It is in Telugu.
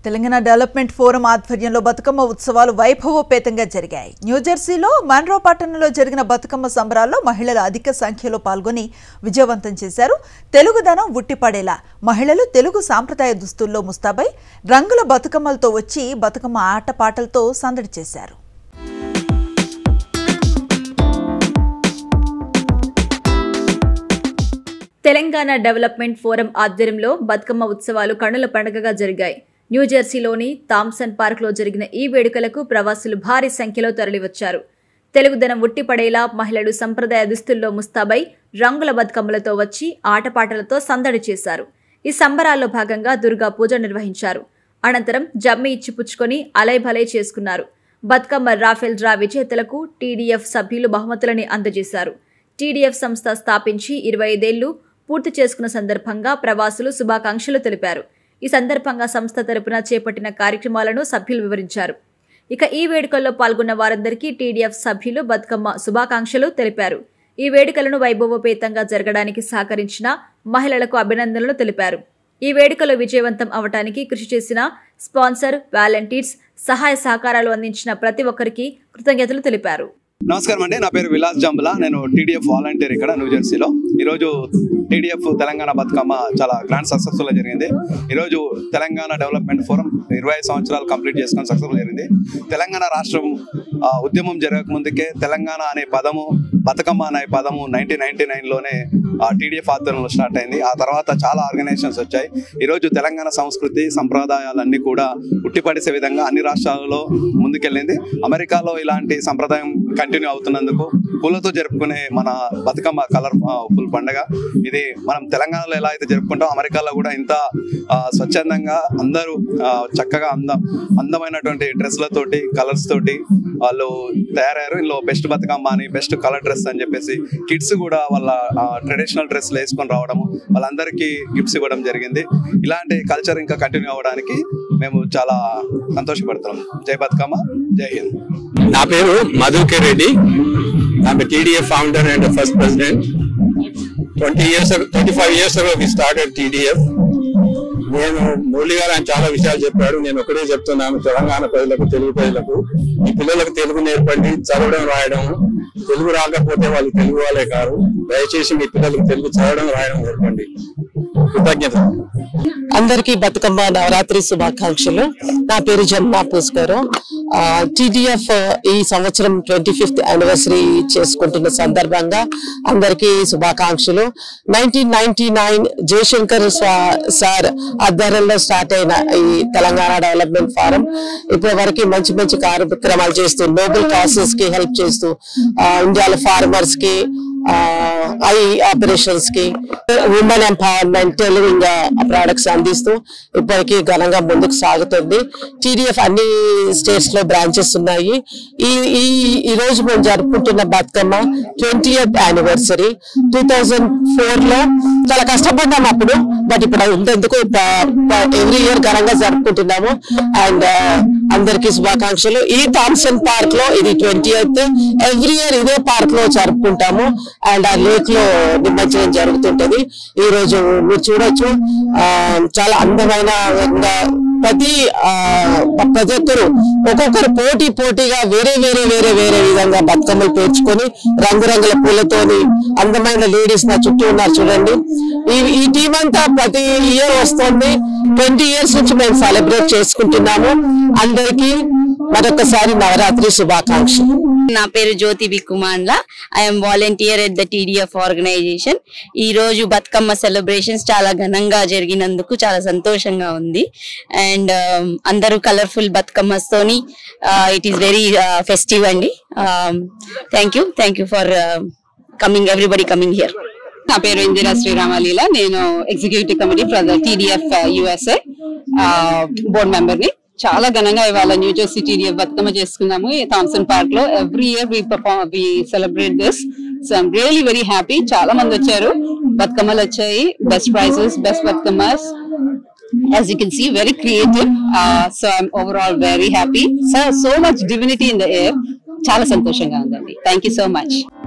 తెలంగాణ డెవలప్మెంట్ ఫోరం ఆధ్వర్యంలో బతుకమ్మ ఉత్సవాలు వైభవోపేతంగా జరిగాయి న్యూజెర్సీలో మన్రో పట్టణంలో జరిగిన బతుకమ్మ సంబరాల్లో మహిళలు అధిక సంఖ్యలో పాల్గొని విజయవంతం చేశారు తెలుగుదనం ఉట్టిపడేలా మహిళలు తెలుగు సాంప్రదాయ దుస్తుల్లో ముస్తాబై రంగుల బతుకమ్మలతో వచ్చి బతుకమ్మ ఆటపాటలతో సందడి చేశారు తెలంగాణ డెవలప్మెంట్ ఫోరం ఆధ్వర్యంలో బతుకమ్మ ఉత్సవాలు కనుల పండుగగా జరిగాయి న్యూజెర్సీలోని థామ్సన్ పార్క్లో జరిగిన ఈ వేడుకలకు ప్రవాసులు భారీ సంఖ్యలో తరలివచ్చారు తెలుగుదనం ఉట్టిపడేలా మహిళలు సంప్రదాయ దుస్తుల్లో ముస్తాబై రంగుల బతుకమ్మలతో వచ్చి ఆటపాటలతో సందడి చేశారు ఈ సంబరాల్లో భాగంగా దుర్గా పూజ నిర్వహించారు అనంతరం జమ్మి ఇచ్చి పుచ్చుకొని అలైభలై చేసుకున్నారు బతుకమ్మ రాఫెల్ డ్రా విజేతలకు టీడీఎఫ్ సభ్యులు బహుమతులని అందజేశారు టీడీఎఫ్ సంస్థ స్థాపించి ఇరవై ఐదేళ్లు పూర్తి చేసుకున్న సందర్భంగా ప్రవాసులు శుభాకాంక్షలు తెలిపారు ఈ సందర్భంగా సంస్థ తరపున చేపట్టిన కార్యక్రమాలను సభ్యులు వివరించారు ఇక ఈ వేడుకల్లో పాల్గొన్న వారందరికీ టీడీఎఫ్ సభ్యులు బతుకమ్మ శుభాకాంక్షలు తెలిపారు ఈ వేడుకలను వైభవోపేతంగా జరగడానికి సహకరించిన మహిళలకు అభినందనలు తెలిపారు ఈ వేడుకలు విజయవంతం అవటానికి కృషి చేసిన స్పాన్సర్ వాలంటీర్స్ సహాయ సహకారాలు అందించిన ప్రతి ఒక్కరికి కృతజ్ఞతలు తెలిపారు నమస్కారం అండి నా పేరు విలాస్ జంబుల నేను టీడీఎఫ్ వాలంటీర్ ఇక్కడ న్యూజెర్సీలో ఈరోజు టీడీఎఫ్ తెలంగాణ బతుకమ్మ చాలా గ్రాండ్ సక్సెస్ఫుల్ జరిగింది ఈరోజు తెలంగాణ డెవలప్మెంట్ ఫోరం ఇరవై ఐదు సంవత్సరాలు కంప్లీట్ చేసుకొని సక్సెస్ఫుల్ జరిగింది తెలంగాణ రాష్ట్రం ఆ, ఉద్యమం జరగక ముందుకే తెలంగాణ అనే పదము బతుకమ్మ అనే పదము నైన్టీన్ నైన్టీ నైన్లోనే టీడీఎఫ్ ఆధ్వర్యంలో స్టార్ట్ అయింది ఆ తర్వాత చాలా ఆర్గనైజేషన్స్ వచ్చాయి ఈరోజు తెలంగాణ సంస్కృతి సంప్రదాయాలన్నీ కూడా ఉట్టిపడిసే విధంగా అన్ని రాష్ట్రాలలో ముందుకెళ్ళింది అమెరికాలో ఇలాంటి సంప్రదాయం కంటిన్యూ అవుతున్నందుకు పూలతో జరుపుకునే మన బతుకమ్మ కలర్ ఫుల్ పండగ ఇది మనం తెలంగాణలో ఎలా అయితే జరుపుకుంటాం అమెరికాలో కూడా ఇంత ఆ, స్వచ్ఛందంగా అందరూ ఆ, చక్కగా అందం అందమైనటువంటి డ్రెస్లతోటి కలర్స్ తోటి వాళ్ళు తయారయ్యారు ఇందులో బెస్ట్ బతుకమ్మ అని బెస్ట్ కలర్ డ్రెస్ అని చెప్పేసి కిడ్స్ కూడా వాళ్ళ ట్రెడిషనల్ డ్రెస్లు వేసుకొని రావడము వాళ్ళందరికీ గిఫ్ట్స్ ఇవ్వడం జరిగింది ఇలాంటి కల్చర్ ఇంకా కంటిన్యూ అవ్వడానికి మేము చాలా సంతోషపడుతున్నాం జై బతుకమ్మ జై హింద్ నా పేరు Madhukar Reddy I'm TDF founder and first president twenty years twenty five years we started TDF నేను మురళి గారు ఆయన చాలా విషయాలు చెప్పాడు నేను ఒకటే చెప్తున్నాను తెలంగాణ ప్రజలకు తెలుగు ప్రజలకు ఈ పిల్లలకు తెలుగు నేర్పండి చదవడం రాయడం తెలుగు రాకపోతే వాళ్ళు తెలుగు వాళ్ళే కాదు దయచేసి మీ పిల్లలకు తెలుగు చదవడం రాయడం నేర్పండి కృతజ్ఞత అందరికీ బతుకమ్మ నవరాత్రి శుభాకాంక్షలు నా పేరు జమునా పూస్కర్ టిడిఎఫ్ ఈ సంవత్సరం ట్వంటీ ఫిఫ్త్ యానివర్సరీ చేసుకుంటున్న సందర్భంగా అందరికీ శుభాకాంక్షలు నైన్టీన్ నైన్టీ నైన్ జయశంకర్ సా- సార్ ఆధ్వర్యంలో స్టార్ట్ అయిన ఈ తెలంగాణ డెవలప్మెంట్ ఫారం ఇప్పటి వరకు మంచి మంచి కార్యక్రమాలు చేస్తూ నోబెల్ కాసెస్ కి హెల్ప్ చేస్తూ ఆ, ఇండియాలో ఫార్మర్స్ కి ఐ ఆపరేషన్స్ కి ఉమెన్ ఎంపవర్మెంట్ టైలరింగ్ ప్రొడక్ట్స్ అందిస్తూ ఇప్పటికీ ఘనంగా ముందుకు సాగుతుంది టీడీఎఫ్ అన్ని స్టేట్స్ లో బ్రాంచెస్ ఉన్నాయి ఈ ఈ ఈ రోజు మేము జరుపుకుంటున్న Bathukamma twenty eighth anniversary two thousand four లో చాలా కష్టపడ్డాము అప్పుడు బట్ ఇప్పుడు ఇంతెందుకు ఎవ్రీ ఇయర్ ఘనంగా జరుపుకుంటున్నాము అండ్ అందరికీ శుభాకాంక్షలు ఈ థామ్సన్ పార్క్ లో ఇది ట్వంటీ ఎయిత్ ఎవ్రీ ఇయర్ ఇదే పార్క్ లో జరుపుకుంటాము అండ్ ఆ లేక్ లో నిమజ్జనం జరుగుతుంటది ఈ రోజు మీరు చూడొచ్చు ఆ, చాలా అందమైన విధంగా ప్రతి ఆ, ప్రతి ఒక్కరు ఒక్కొక్కరు పోటీ పోటీగా వేరే వేరే వేరే వేరే విధంగా బతుకమ్మలు పేర్చుకొని రంగురంగుల పూలతోని అందమైన లేడీస్ నా చుట్టూ ఉన్నారు చూడండి ఈ ఈ టీం అంతా ప్రతి ఇయర్ వస్తుంది ట్వంటీ ఇయర్స్ నుంచి మేము సెలబ్రేట్ చేసుకుంటున్నాము అందరికీ మరొకసారి నవరాత్రి శుభాకాంక్షలు నా పేరు జ్యోతి బి కుమాన్ల I am volunteer at the TDF organisation ఈ రోజు బతుకమ్మ సెలబ్రేషన్స్ చాలా ఘనంగా జరిగినందుకు చాలా సంతోషంగా ఉంది అండ్ అందరూ కలర్ఫుల్ బతుకమ్మస్ తోని ఇట్ ఈస్ వెరీ ఫెస్టివ్ అండి thank you thank you for coming everybody coming here నా పేరు ఇందిరా శ్రీరామలీల నేను executive committee for the TDF USA board member ని చాలా ఘనంగా ఇవాళ న్యూ జెర్సీ టీడీఎఫ్ బతుకమ్మ చేసుకున్నాము ఈ థామ్సన్ పార్క్ లో every year we perform we celebrate this so I'm really very happy చాలా మంది వచ్చారు బతుకమ్మలు వచ్చాయి best prizes best Bathukammas as you can see very creative uh, so i'm overall very happy so so much divinity in the air చాలా సంతోషంగా ఉందండి థ్యాంక్ యూ సో మచ్